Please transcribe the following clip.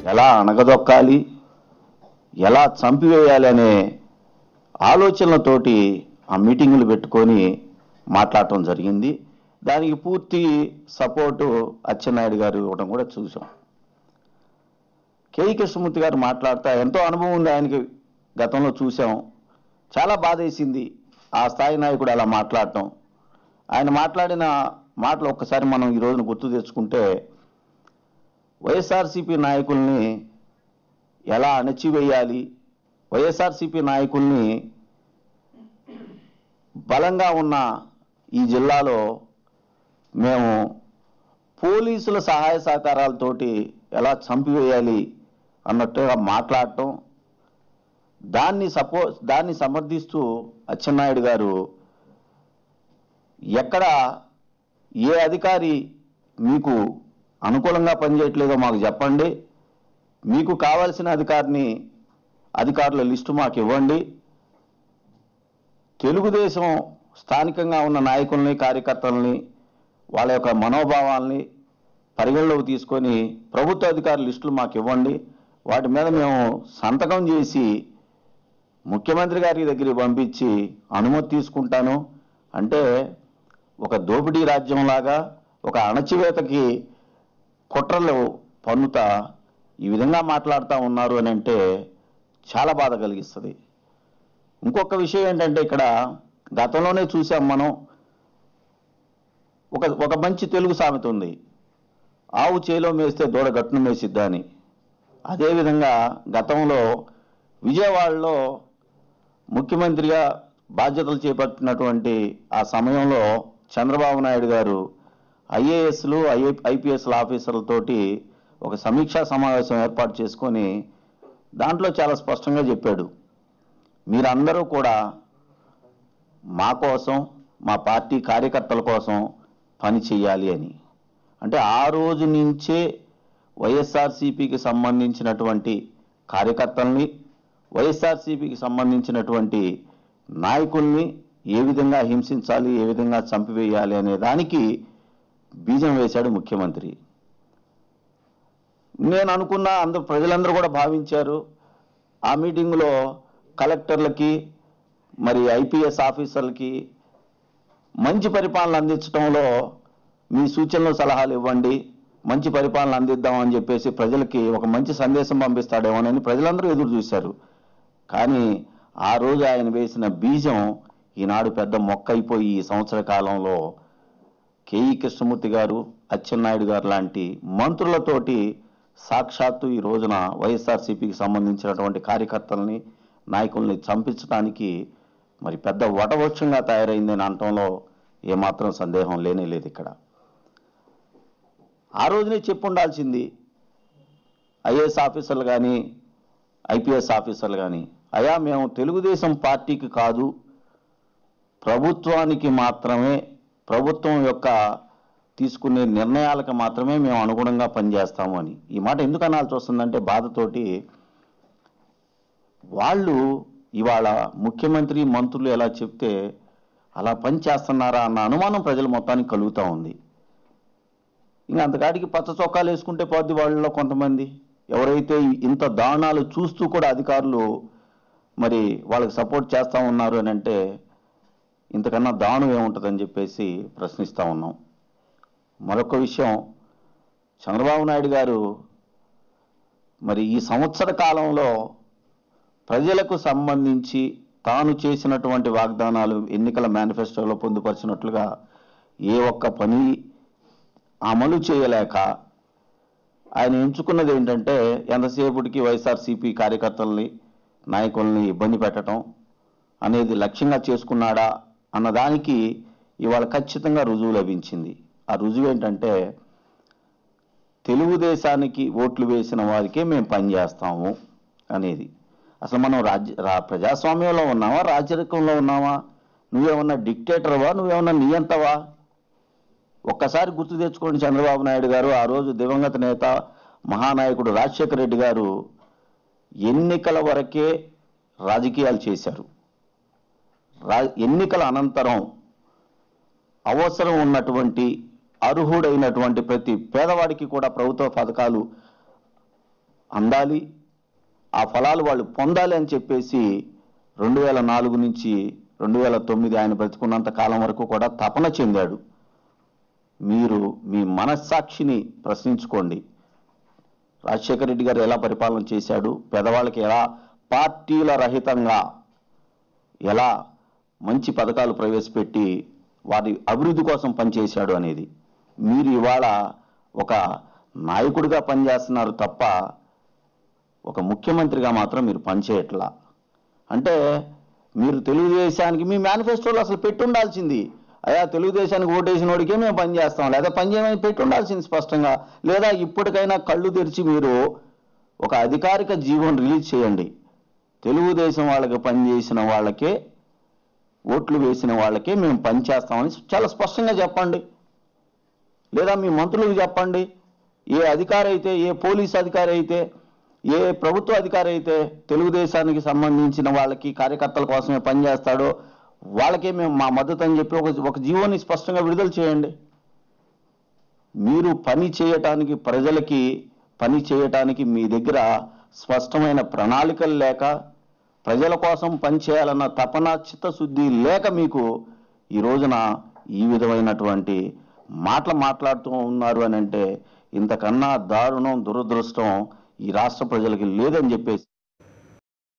ఎలా అణగదొక్కాలి ఎలా చంపివేయాలి అనే ఆలోచనలతోటి ఆ మీటింగులు పెట్టుకొని మాట్లాడటం జరిగింది దానికి పూర్తి సపోర్టు అచ్చెన్నాయుడు గారు ఇవ్వడం కూడా చూసాం కేఈ కృష్ణమూర్తి గారు మాట్లాడుతా ఎంతో అనుభవం ఉంది ఆయనకి గతంలో చూసాం చాలా బాధేసింది ఆ స్థాయి నాయకుడు అలా మాట్లాడటం ఆయన మాట్లాడిన మాటలు ఒక్కసారి మనం ఈ రోజున గుర్తు తెచ్చుకుంటే వైఎస్ఆర్సీపీ నాయకుల్ని ఎలా అణచివేయాలి వైఎస్ఆర్సీపీ నాయకుల్ని బలంగా ఉన్న ఈ జిల్లాలో మేము పోలీసుల సహాయ సహకారాలతోటి ఎలా చంపివేయాలి అన్నట్టుగా మాట్లాడటం దాన్ని సపో దాన్ని సమర్థిస్తూ అచ్చెన్నాయుడు గారు ఎక్కడ ఏ అధికారి మీకు అనుకూలంగా పనిచేయట్లేదో మాకు చెప్పండి మీకు కావాల్సిన అధికారిని అధికారుల లిస్టు మాకు ఇవ్వండి తెలుగుదేశం స్థానికంగా ఉన్న నాయకుల్ని కార్యకర్తల్ని వాళ్ళ యొక్క మనోభావాల్ని పరిగణలోకి తీసుకొని ప్రభుత్వ అధికారుల లిస్టులు మాకు ఇవ్వండి వాటి మీద మేము సంతకం చేసి ముఖ్యమంత్రి గారి దగ్గరికి పంపించి అనుమతి తీసుకుంటాను అంటే ఒక దోపిడీ రాజ్యంలాగా ఒక అణచివేతకి కుట్రలు పన్నుతా ఈ విధంగా మాట్లాడుతూ ఉన్నారు అని అంటే చాలా బాధ కలిగిస్తుంది ఇంకొక విషయం ఏంటంటే ఇక్కడ గతంలోనే చూసాం మనం ఒక ఒక మంచి తెలుగు సామెత ఉంది ఆవు చేలో మేస్తే దూడ గట్టును మేసిద్దా అని అదేవిధంగా గతంలో విజయవాడలో ముఖ్యమంత్రిగా బాధ్యతలు చేపట్టినటువంటి ఆ సమయంలో చంద్రబాబు నాయుడు గారు ఐఏఎస్లు ఐఏ ఐపీఎస్ల ఆఫీసర్లతోటి ఒక సమీక్షా సమావేశం ఏర్పాటు చేసుకొని దాంట్లో చాలా స్పష్టంగా చెప్పాడు మీరందరూ కూడా మా కోసం మా పార్టీ కార్యకర్తల కోసం పని చేయాలి అని అంటే ఆ రోజు నుంచే వైఎస్ఆర్సీపీకి సంబంధించినటువంటి కార్యకర్తల్ని వైఎస్ఆర్సీపీకి సంబంధించినటువంటి నాయకుల్ని ఏ విధంగా హింసించాలి ఏ విధంగా చంపివేయాలి అనే దానికి బీజం వేశాడు ముఖ్యమంత్రి నేను అనుకున్న అందరు ప్రజలందరూ కూడా భావించారు ఆ మీటింగులో కలెక్టర్లకి మరి ఐపీఎస్ ఆఫీసర్లకి మంచి పరిపాలన అందించడంలో మీ సూచనలు సలహాలు ఇవ్వండి మంచి పరిపాలన అందిద్దామని చెప్పేసి ప్రజలకి ఒక మంచి సందేశం పంపిస్తాడేమోనని ప్రజలందరూ ఎదురు చూశారు కానీ ఆ రోజు ఆయన వేసిన బీజం ఈనాడు పెద్ద మొక్క అయిపోయి ఈ సంవత్సర కాలంలో కేఈ కృష్ణమూర్తి గారు అచ్చెన్నాయుడు గారు లాంటి మంత్రులతోటి సాక్షాత్తు ఈ రోజున వైఎస్ఆర్సీపీకి సంబంధించినటువంటి కార్యకర్తల్ని నాయకుల్ని చంపించడానికి మరి పెద్ద వటవృక్షంగా తయారైందని అనటంలో ఏమాత్రం సందేహం లేనే లేదు ఇక్కడ ఆ రోజునే చెప్పుండాల్సింది ఐఏఎస్ ఆఫీసర్లు కానీ ఐపీఎస్ ఆఫీసర్లు కానీ అయా మేము తెలుగుదేశం పార్టీకి కాదు ప్రభుత్వానికి మాత్రమే ప్రభుత్వం యొక్క తీసుకునే నిర్ణయాలకు మాత్రమే మేము అనుగుణంగా పనిచేస్తాము అని ఈ మాట ఎందుకు అనాల్సి వస్తుందంటే బాధతోటి వాళ్ళు ఇవాళ ముఖ్యమంత్రి మంత్రులు ఎలా చెప్తే అలా పని చేస్తున్నారా అన్న అనుమానం ప్రజల మొత్తానికి కలుగుతూ ఉంది ఇంకా అంతకాడికి పచ్చ చొక్కాలు వేసుకుంటే పోద్ది వాళ్ళలో కొంతమంది ఎవరైతే ఇంత దారుణాలు చూస్తూ కూడా అధికారులు మరి వాళ్ళకి సపోర్ట్ చేస్తూ ఉన్నారు అని అంటే ఇంతకన్నా దారుణం ఏముంటుందని చెప్పేసి ప్రశ్నిస్తూ ఉన్నాం మరొక విషయం చంద్రబాబు నాయుడు గారు మరి ఈ సంవత్సర కాలంలో ప్రజలకు సంబంధించి తాను చేసినటువంటి వాగ్దానాలు ఎన్నికల మేనిఫెస్టోలో పొందుపరిచినట్లుగా ఏ ఒక్క పని అమలు చేయలేక ఆయన ఎంచుకున్నది ఏంటంటే ఎంతసేపటికి వైఎస్ఆర్సీపీ కార్యకర్తల్ని నాయకుల్ని ఇబ్బంది పెట్టడం అనేది లక్ష్యంగా చేసుకున్నాడా అన్నదానికి ఇవాళ ఖచ్చితంగా రుజువు లభించింది ఆ రుజువు ఏంటంటే తెలుగుదేశానికి ఓట్లు వేసిన వారికే మేము పనిచేస్తాము అనేది అసలు మనం రాజ్య రా- ప్రజాస్వామ్యంలో ఉన్నావా రాజ్యరికంలో ఉన్నావా నువ్వేమన్నా డిక్టేటర్వా నువ్వేమన్నా నియంతవా ఒక్కసారి గుర్తు తెచ్చుకోండి చంద్రబాబు నాయుడు గారు ఆ రోజు దివంగత నేత మహానాయకుడు రాజశేఖర రెడ్డి గారు ఎన్నికల వరకే రాజకీయాలు చేశారు రా ఎన్నికల అనంతరం అవసరం ఉన్నటువంటి అర్హుడైనటువంటి ప్రతి పేదవాడికి కూడా ప్రభుత్వ పథకాలు అందాలి ఆ ఫలాలు వాళ్ళు పొందాలి అని చెప్పేసి రెండు వేల నాలుగు నుంచి రెండు వేల తొమ్మిది ఆయన బ్రతికున్నంత కాలం వరకు కూడా తపన చెందాడు మీరు మీ మనస్సాక్షిని ప్రశ్నించుకోండి రాజశేఖర రెడ్డి గారు ఎలా పరిపాలన చేశాడు పేదవాళ్ళకి ఎలా పార్టీల రహితంగా ఎలా మంచి పథకాలు ప్రవేశపెట్టి వారి అభివృద్ధి కోసం పనిచేశాడు అనేది మీరు ఇవాళ ఒక నాయకుడిగా పనిచేస్తున్నారు తప్ప ఒక ముఖ్యమంత్రిగా మాత్రం మీరు పనిచేయట్లా అంటే మీరు తెలుగుదేశానికి మీ మేనిఫెస్టోలో అసలు పెట్టి ఉండాల్సింది అయ్యా తెలుగుదేశానికి ఓటేసిన వాడికే మేము పనిచేస్తాం లేదా పని చేయమని పెట్టి ఉండాల్సింది స్పష్టంగా లేదా ఇప్పటికైనా కళ్ళు తెరిచి మీరు ఒక అధికారిక జీవోని రిలీజ్ చేయండి తెలుగుదేశం వాళ్ళకి పనిచేసిన వాళ్ళకే ఓట్లు వేసిన వాళ్ళకే మేము పనిచేస్తామని చాలా స్పష్టంగా చెప్పండి లేదా మీ మంత్రులకు చెప్పండి ఏ అధికారి అయితే ఏ పోలీస్ అధికారి అయితే ఏ ప్రభుత్వ అధికారి అయితే తెలుగుదేశానికి సంబంధించిన వాళ్ళకి కార్యకర్తల కోసమే పనిచేస్తాడో వాళ్ళకే మేము మా మద్దతు అని చెప్పి ఒక ఒక జీవోని స్పష్టంగా విడుదల చేయండి మీరు పని చేయటానికి ప్రజలకి పని చేయటానికి మీ దగ్గర స్పష్టమైన ప్రణాళికలు లేక ప్రజల కోసం పనిచేయాలన్న తపన చిత్తశుద్ధి లేక మీకు ఈ రోజున ఈ విధమైనటువంటి మాటలు మాట్లాడుతూ ఉన్నారు అని అంటే ఇంతకన్నా దారుణం దురదృష్టం ఈ రాష్ట్ర ప్రజలకి లేదని చెప్పేసి